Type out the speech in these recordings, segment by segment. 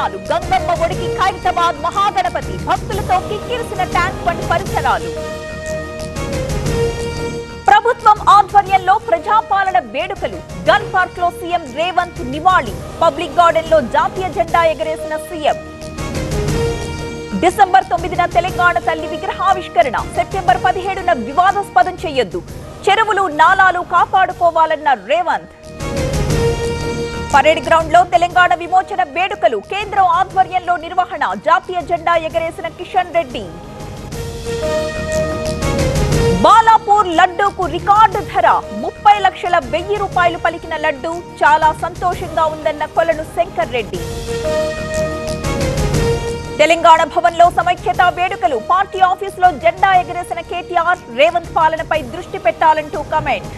నిమజ్జనాలు గంగమ్మ ఒడికి ఖైరతాబాద్ మహాగణపతి భక్తులతో కిక్కిరిసిన tank bund పరిసరాలు ప్రభుత్వం ఆధ్వర్యంలో ప్రజాపాలన వేడుకలు గన్ పార్క్ లో సీఎం రేవంత్ నివాళి పబ్లిక్ గార్డెన్ లో జాతీయ జెండా ఎగరేసిన సీఎం డిసెంబర్ తొమ్మిదిన తెలంగాణ తల్లి విగ్రహావిష్కరణ సెప్టెంబర్ పదిహేడున వివాదాస్పదం చేయొద్దు చెరువులు నాలాలు కాపాడుకోవాలన్న రేవంత్ పరేడ్ గ్రౌండ్ లో తెలంగాణ విమోచన వేడుకలు కేంద్రం ఆధ్వర్యంలో నిర్వహణ జాతీయ జెండా ఎగరేసిన కిషన్ రెడ్డి బాలాపూర్ లడ్డూకు రికార్డు ధర ముప్పై లక్షల వెయ్యి రూపాయలు పలికిన లడ్డు చాలా సంతోషంగా ఉందన్న కొలను శంకర్ రెడ్డి తెలంగాణ భవన్ లో సమైక్యతా వేడుకలు పార్టీ ఆఫీస్ లో జెండా ఎగరేసిన కేటీఆర్ రేవంత్ పాలనపై దృష్టి పెట్టాలంటూ కమెంట్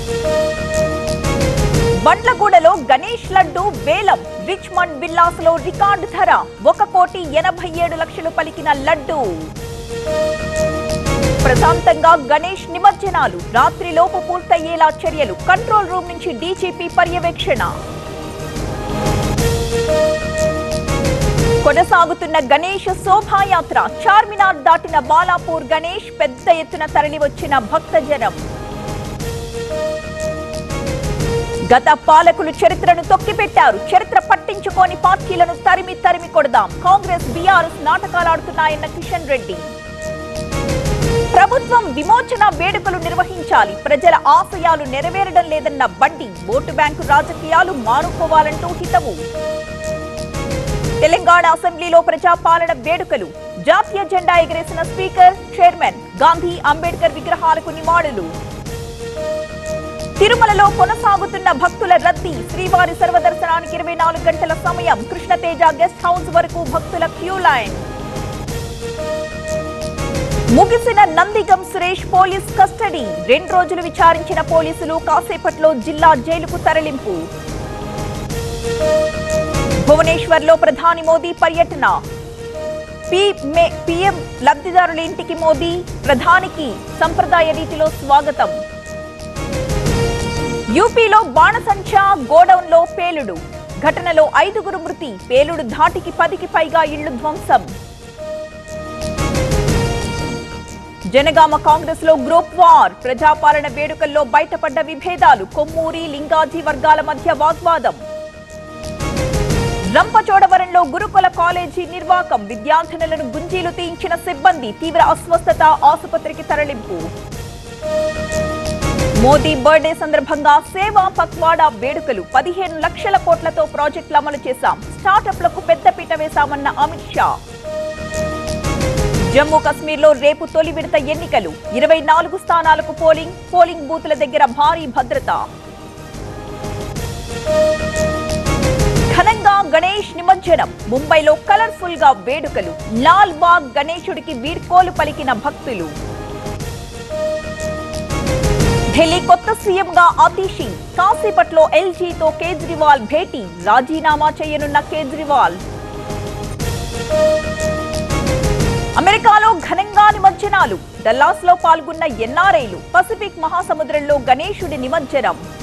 బండ్లగూడలో గణేష్ లడ్డు వేలం రిచ్మండ్ విల్లాస్ లో రికార్డు ధర ఒక కోటి ఎనభై ఏడు లక్షలు పలికిన లడ్డు ప్రశాంతంగా గణేష్ నిమజ్జనాలు రాత్రిలోపు పూర్తయ్యేలా చర్యలు కంట్రోల్ రూమ్ నుంచి డీజీపీ పర్యవేక్షణ కొనసాగుతున్న గణేష్ శోభాయాత్ర చార్మినార్ దాటిన బాలాపూర్ గణేష్ పెద్ద ఎత్తున తరలివచ్చిన భక్తజనం గత పాలకులు చరిత్రను తొక్కిపెట్టారు చరిత్ర పట్టించుకోని పార్టీలను తరిమి తరిమి కొడదాం కాంగ్రెస్ బీఆర్ఎస్ నాటకాలాడుతున్నాయన్న కిషన్ రెడ్డి ప్రభుత్వం విమోచన వేడుకలు నిర్వహించాలి ప్రజల ఆశయాలు నెరవేరడం లేదన్న బండి ఓటు బ్యాంకు రాజకీయాలు మానుకోవాలంటూ హితవు తెలంగాణ అసెంబ్లీలో ప్రజాపాలన వేడుకలు జాతీయ జెండా ఎగరేసిన స్పీకర్ చైర్మన్ గాంధీ అంబేద్కర్ విగ్రహాలకు నివాళులు తిరుమలలో కొనసాగుతున్న భక్తుల రద్దీ శ్రీవారి సర్వదర్శనానికి ఇరవై నాలుగు గంటల సమయం కృష్ణతేజ గెస్ట్ హౌస్ వరకు భక్తుల క్యూ లైన్ ముగిసిన నందిగం సురేష్ పోలీస్ కస్టడీ రెండు రోజులు విచారించిన పోలీసులు కాసేపట్లో జిల్లా జైలుకు తరలింపు భువనేశ్వర్ లో ప్రధాని మోదీ పర్యటన పి- మే- పీఎం లబ్ధిదారుల ఇంటికి మోదీ ప్రధానికి సంప్రదాయ రీతిలో స్వాగతం యూపీలో బాణసంచా గోడౌన్ లో పేలుడు ఘటనలో ఐదుగురు మృతి పేలుడు ధాటికి పదికి పైగా ఇళ్లు ధ్వంసం జనగామ కాంగ్రెస్ లో గ్రూప్ వార్ ప్రజాపాలన వేడుకల్లో బయటపడ్డ విభేదాలు కొమ్మూరి లింగాజీ వర్గాల మధ్య వాగ్వాదం రంపచోడవరంలో గురుకుల కాలేజీ నిర్వాకం విద్యార్థినులను గుంజీలు తీయించిన సిబ్బంది తీవ్ర అస్వస్థత ఆసుపత్రికి తరలింపు మోదీ బర్త్డే సందర్భంగా సేవా పక్వాడా వేడుకలు పదిహేను లక్షల కోట్లతో ప్రాజెక్టులు అమలు చేశాం స్టార్టప్లకు పెద్దపీట వేశామన్న అమిత్ షా జమ్మూ కశ్మీర్లో రేపు తొలి విడత ఎన్నికలు ఇరవై నాలుగు స్థానాలకు పోలింగ్ పోలింగ్ బూత్ల దగ్గర భారీ భద్రత ఘనంగా గణేష్ నిమజ్జనం ముంబైలో కలర్ఫుల్ గా వేడుకలు లాల్ బాగ్ గణేశుడికి వీడ్కోలు పలికిన భక్తులు ఢిల్లీ కొత్త సీఎంగా ఆతిషి కాసేపట్లో ఎల్జీతో కేజ్రీవాల్ భేటీ రాజీనామా చేయనున్న కేజ్రీవాల్ అమెరికాలో ఘనంగా నిమజ్జనాలు డల్లాస్ లో పాల్గొన్న ఎన్ఆర్ఐలు పసిఫిక్ మహాసముద్రంలో గణేశుడి నిమజ్జనం